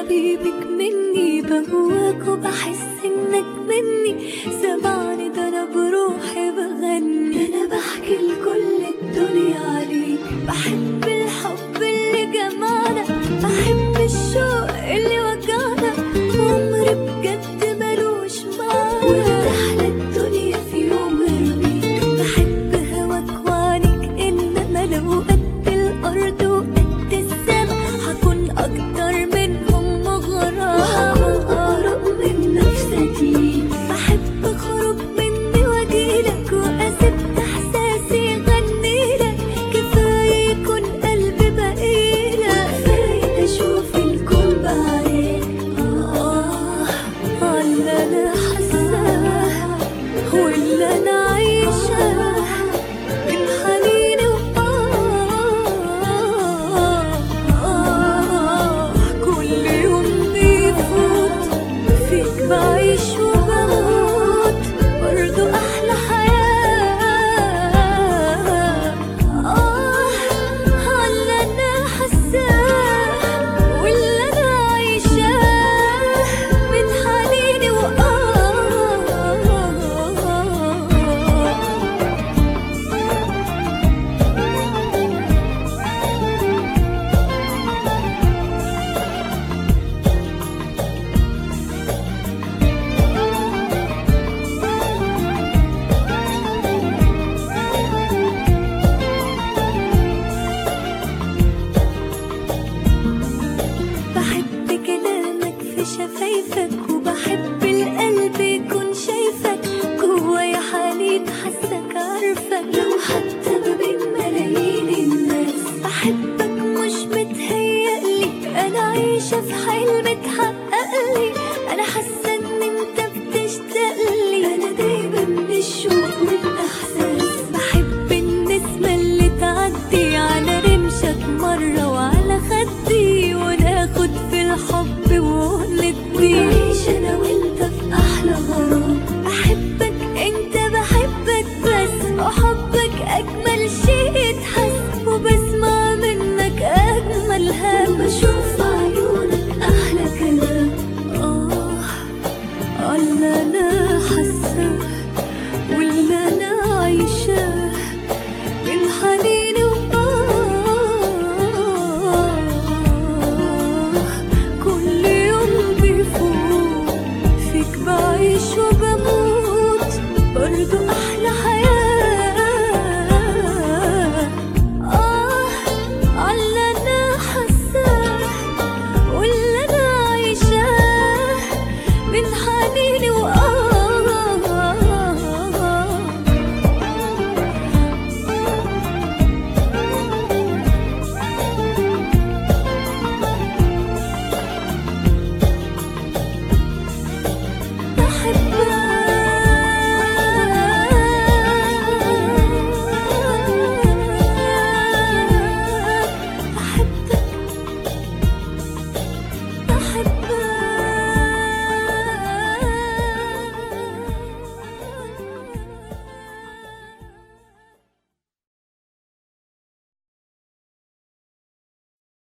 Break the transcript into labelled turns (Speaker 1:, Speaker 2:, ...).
Speaker 1: حبيبك مني بهواك وبحس انك مني سمعني ده انا بروحي بغني انا بحكي لكل الدنيا عليك بحب الحب اللي جمعنا بحب الشوق اللي وجعنا عمري بجد ملوش معنى وتحلى الدنيا في يوم رميك بحب هواك وعنيك انما لو قد الارض وقد السما هكون اكتر منهم مغرم وهكون اقرب من نفسي بحب اخرج مني واجيلك واسيب احساسي يغنيلك كفايه يكون قلبي بقيلك كفايه اشوف الكون بعينك اه على اللي انا حاساه واللي انا عايشاه من حنيني وآه كل يوم بيفوت فيك بعيش وبموت برضو أحلى حياة آه عاللي أنا حاساه واللي أنا عايشاه من حنيني وآه بحب كلامك في شفايفك وبحب القلب يكون شايفك جوايا حالي حاسك عارفك لو حتى ما بين ملايين الناس بحبك مش متهيألي انا عايشة في حلم اتحققلي انا حاسة ان انت بتشتاقلي انا دايما من الشوق والاحساس بحب النسمة اللي تعدي على رمشك مرة وعلى خدي وناخد في الحب وندي نعيش انا وانت في احلى غرام بحبك انت بحبك بس وحبك اجمل شيء يتحس وبسمع منك اجمل هم بشوف عيونك احلى كلام اه الله انا حاسه واللي انا عايشاه من حنيني وآه كل يوم بيفوت فيك بعيش وبموت برضو أحلى